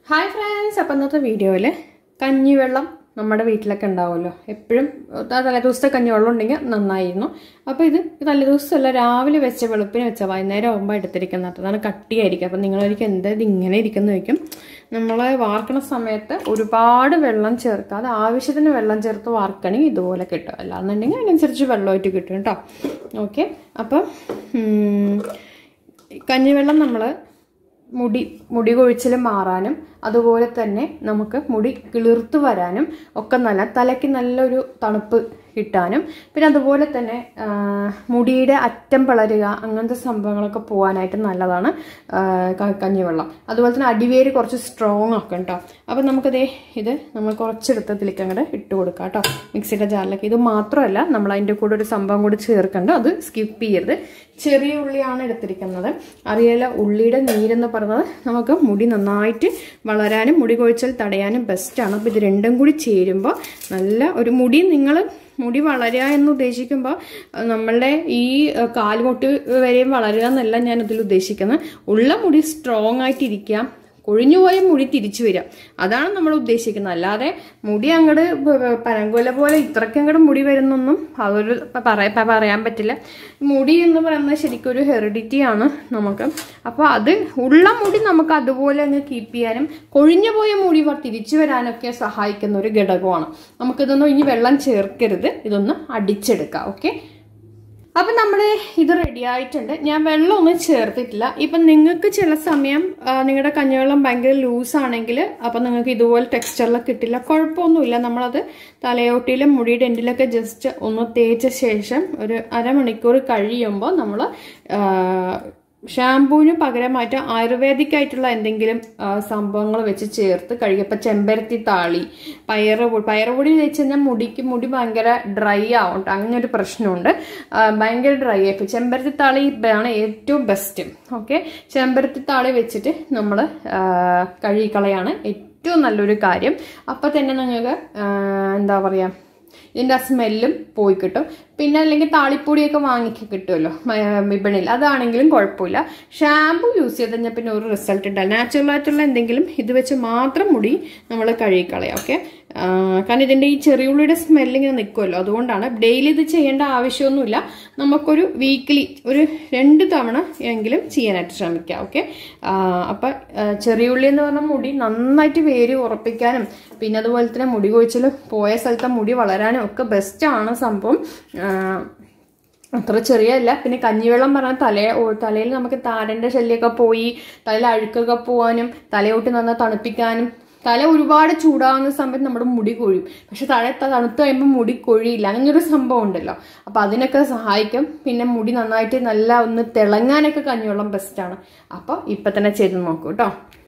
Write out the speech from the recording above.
Hi friends അപ്പം ഇന്നത്തെ വീഡിയോയിൽ കഞ്ഞിവെള്ളം നമ്മുടെ വീട്ടിലൊക്കെ ഉണ്ടാവുമല്ലോ എപ്പോഴും തലേ ദിവസത്തെ കഞ്ഞിവെള്ളം ഉണ്ടെങ്കിൽ നന്നായിരുന്നു അപ്പോൾ ഇത് തലേ ദിവസമല്ല രാവിലെ വെച്ച വെളുപ്പിന് വെച്ച വൈകുന്നേരം ആകുമ്പോൾ എടുത്തിരിക്കുന്നത് അതാണ് കട്ടിയായിരിക്കും അപ്പം നിങ്ങളൊരിക്കും എന്താ ഇത് ഇങ്ങനെ ഇരിക്കുന്നു വയ്ക്കും നമ്മൾ വാർക്കണ സമയത്ത് ഒരുപാട് വെള്ളം ചേർക്കാതെ ആവശ്യത്തിന് വെള്ളം ചേർത്ത് വാർക്കണമെങ്കിൽ ഇതുപോലെ കിട്ടും അല്ലാന്നുണ്ടെങ്കിൽ അതിനനുസരിച്ച് വെള്ളമായിട്ട് കിട്ടും കേട്ടോ ഓക്കെ അപ്പം ഉം, കഞ്ഞിവെള്ളം നമ്മൾ മുടി മുടി കൊഴിച്ചിൽ മാറാനും അതുപോലെ തന്നെ നമുക്ക് മുടി കിളിർത്ത് വരാനും ഒക്കെ നല്ല തലയ്ക്ക് നല്ലൊരു തണുപ്പ് കിട്ടാനും പിന്നെ അതുപോലെ തന്നെ ആ, മുടിയുടെ അറ്റം പിളരുക അങ്ങനത്തെ സംഭവങ്ങളൊക്കെ പോകാനായിട്ട് നല്ലതാണ് ആ, ക- കഞ്ഞിവെള്ളം അതുപോലെ തന്നെ അടിവേര് കുറച്ച് സ്ട്രോങ് ഒക്കെ കേട്ടോ അപ്പം നമുക്കതേ ഇത് നമ്മൾ കുറച്ചെടുത്തതിലേക്ക് അങ്ങോട്ട് ഇട്ട് കൊടുക്കാം കേട്ടോ മിക്സിയുടെ ജാറിലേക്ക് ഇത് മാത്രമല്ല നമ്മൾ അതിൻ്റെ കൂടെ ഒരു സംഭവം കൂടി ചേർക്കണ്ട അത് സ്കിപ്പ് ചെയ്യരുത് ചെറിയ ഉള്ളിയാണ് എടുത്തിരിക്കുന്നത് അറിയാല ഉള്ളിയുടെ നീരെന്ന് പറയുന്നത് നമുക്ക് മുടി നന്നായിട്ട് വളരാനും മുടി കൊഴിച്ചൽ തടയാനും ബെസ്റ്റാണ് അപ്പോൾ ഇത് രണ്ടും കൂടി ചേരുമ്പോൾ നല്ല ഒരു മുടി നിങ്ങൾ മുടി വളരുക എന്ന് ഉദ്ദേശിക്കുമ്പോൾ അഹ് നമ്മളുടെ ഈ അഹ് കാൽമുട്ട് വരെയും വളരുക എന്നല്ല ഞാൻ ഇതിൽ ഉദ്ദേശിക്കുന്നത് ഉള്ള മുടി സ്ട്രോങ് ആയിട്ടിരിക്കാം കൊഴിഞ്ഞുപോയ മുടി തിരിച്ചു വരിക അതാണ് നമ്മൾ ഉദ്ദേശിക്കുന്നത് അല്ലാതെ മുടി അങ്ങോട്ട് പനങ്കൊല പോലെ ഇത്രയ്ക്ക് അങ്ങോട്ട് മുടി വരുന്നൊന്നും അതൊരു പ- പറയാ പ- പറയാൻ പറ്റില്ല മുടി എന്ന് പറയുന്നത് ശരിക്കും ഒരു ഹെറിഡിറ്റി ആണ് നമുക്ക് അപ്പോൾ അത് ഉള്ള മുടി നമുക്ക് അതുപോലെ അങ്ങ് കീപ്പ് ചെയ്യാനും കൊഴിഞ്ഞു പോയ മുടി വ- തിരിച്ചു വരാനൊക്കെ സഹായിക്കുന്ന ഒരു ഘടകമാണ് നമുക്കിതൊന്നും ഇനി വെള്ളം ചേർക്കരുത് ഇതൊന്ന് അടിച്ചെടുക്കാം ഓക്കെ അപ്പം നമ്മൾ ഇത് റെഡി ആയിട്ടുണ്ട് ഞാൻ വെള്ളമൊന്നും ചേർത്തിട്ടില്ല ഇപ്പം നിങ്ങൾക്ക് ചില സമയം ആ, നിങ്ങളുടെ കഞ്ഞിവെള്ളം ഭയങ്കര ലൂസ് ആണെങ്കിൽ അപ്പം നിങ്ങൾക്ക് ഇതുപോലെ ടെക്സ്ചറിലൊക്കെ കിട്ടില്ല കുഴപ്പമൊന്നുമില്ല നമ്മളത് തലയോട്ടിയിലും മുടിയുടെ എൻഡിലൊക്കെ ജസ്റ്റ് ഒന്ന് തേച്ച ശേഷം ഒരു അരമണിക്കൂർ കഴിയുമ്പോൾ നമ്മൾ ഷാമ്പൂവിന് പകരമായിട്ട് ആയുർവേദിക് ആയിട്ടുള്ള എന്തെങ്കിലും സംഭവങ്ങൾ വെച്ച് ചേർത്ത് കഴുകി ഇപ്പം ചെമ്പരത്തി താളി പയറ് പൊടി പയറ് പൊടി വെച്ച് കഴിഞ്ഞാൽ മുടിക്ക് മുടി ഭയങ്കര ഡ്രൈ ആവും ട്ടോ. അങ്ങനെ ഒരു പ്രശ്നമുണ്ട് ആ, ഭയങ്കര ഡ്രൈ ആയി ചെമ്പരത്തി താളി ആണ് ഏറ്റവും ബെസ്റ്റ് ഓക്കെ ചെമ്പരത്തി താളി വെച്ചിട്ട് നമ്മൾ കഴുകിക്കളയാണ് ഏറ്റവും നല്ലൊരു കാര്യം അപ്പം തന്നെ നിങ്ങൾക്ക് എന്താ പറയുക ഇതിൻ്റെ ആ സ്മെല്ലും പോയി കിട്ടും പിന്നെ അല്ലെങ്കിൽ താളിപ്പൊടിയൊക്കെ വാങ്ങിക്ക് കിട്ടുമല്ലോ മ- വിപണിയിൽ അതാണെങ്കിലും കുഴപ്പമില്ല ഷാമ്പു യൂസ് ചെയ്ത് കഴിഞ്ഞാൽ പിന്നെ ഒരു റിസൾട്ട് ഉണ്ടാവില്ല നാച്ചുറൽ ആയിട്ടുള്ള എന്തെങ്കിലും ഇത് വെച്ച് മാത്രം മുടി നമ്മൾ കഴുകിക്കളയാം ഓക്കെ കാരണം ഇതിൻ്റെ ഈ ചെറിയുള്ളിയുടെ സ്മെല്ല് ഇങ്ങനെ നിൽക്കുമല്ലോ അതുകൊണ്ടാണ് ഡെയിലി ഇത് ചെയ്യേണ്ട ആവശ്യമൊന്നുമില്ല നമുക്കൊരു വീക്ക്ലി ഒരു രണ്ട് തവണ എങ്കിലും ചെയ്യാനായിട്ട് ശ്രമിക്കാം ഓക്കെ അപ്പം ചെറിയുള്ളി എന്ന് പറഞ്ഞ മുടി നന്നായിട്ട് വേര് ഉറപ്പിക്കാനും പിന്നെ അതുപോലെ തന്നെ മുടി കൊഴിച്ചിൽ പോയ സ്ഥലത്തെ മുടി വളരാനും ഒക്കെ ബെസ്റ്റാണ് സംഭവം ആ, അത്ര ചെറിയല്ല പിന്നെ കഞ്ഞിവെള്ളം പറഞ്ഞാൽ തല തലയിൽ നമുക്ക് താരന്റെ ശല്യമൊക്കെ പോയി തലയിൽ അഴുക്കൊക്കെ പോകാനും തലയോട്ട് നന്നാ തണുപ്പിക്കാനും തല ഒരുപാട് ചൂടാകുന്ന സമയത്ത് നമ്മുടെ മുടി കൊഴിയും പക്ഷെ തല ത- തണുത്ത് കഴിയുമ്പോൾ മുടി കൊഴിയില്ല അങ്ങനൊരു സംഭവം ഉണ്ടല്ലോ അപ്പൊ അതിനൊക്കെ സഹായിക്കും പിന്നെ മുടി നന്നായിട്ട് നല്ല ഒന്ന് തിളങ്ങാനൊക്കെ കഞ്ഞിവെള്ളം ബെസ്റ്റാണ് അപ്പോൾ ഇപ്പൊ തന്നെ ചെയ്ത് നോക്കൂ കേട്ടോ